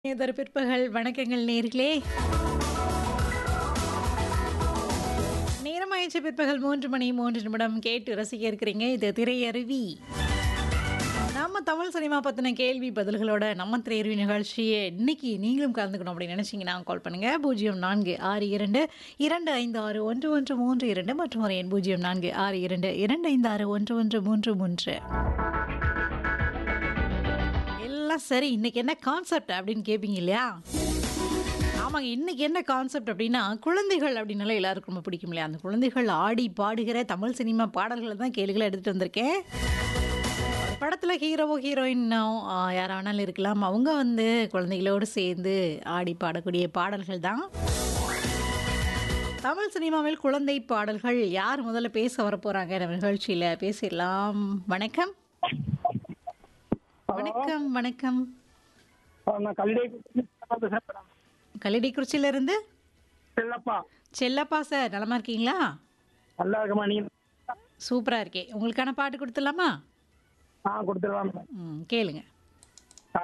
இதர் பிற்பகல் வணக்கங்கள் நேர்களே நேரமாயிடுச்சு பிற்பகல் மூன்று மணி மூன்று நிமிடம் கேட்டு ரசிக்க இருக்கிறீங்க இது திரையருவி நம்ம தமிழ் சினிமா பற்றின கேள்வி பதில்களோட நம்ம திரையருவி நிகழ்ச்சியை இன்னைக்கு நீங்களும் கலந்துக்கணும் அப்படின்னு நினச்சிங்கன்னா கால் பண்ணுங்கள் பூஜ்ஜியம் நான்கு ஆறு இரண்டு இரண்டு ஐந்து ஆறு ஒன்று ஒன்று மூன்று இரண்டு மற்றும் ஒரு எண் பூஜ்ஜியம் நான்கு ஆறு இரண்டு இரண்டு ஐந்து ஆறு ஒன்று ஒன்று மூன்று மூன்று எல்லாம் சரி இன்னைக்கு என்ன கான்செப்ட் அப்படின்னு கேட்பீங்க இல்லையா ஆமாங்க இன்னைக்கு என்ன கான்செப்ட் அப்படின்னா குழந்தைகள் அப்படின்னால எல்லாருக்கும் ரொம்ப பிடிக்கும் இல்லையா அந்த குழந்தைகள் ஆடி பாடுகிற தமிழ் சினிமா பாடல்களை தான் கேள்விகளை எடுத்துகிட்டு வந்திருக்கேன் ஒரு படத்தில் ஹீரோவோ ஹீரோயினோ யாரா வேணாலும் இருக்கலாம் அவங்க வந்து குழந்தைகளோடு சேர்ந்து ஆடி பாடக்கூடிய பாடல்கள் தான் தமிழ் சினிமாவில் குழந்தை பாடல்கள் யார் முதல்ல பேச வரப்போகிறாங்க நம்ம நிகழ்ச்சியில் பேசிடலாம் வணக்கம் வணக்கம் வணக்கம் நான் கல்லை பேசுறேன் மேடம். கல்லடிக்குறிச்சியில இருந்து செல்லப்பா செல்லப்பா சார் நலமா இருக்கீங்களா நல்லா இருக்குமா நீங்க சூப்பரா இருக்கே உங்களுக்கான பாட்டு கொடுத்துடலாமா ஆ கொடுத்துடலாம் மேடம் ம் கேளுங்க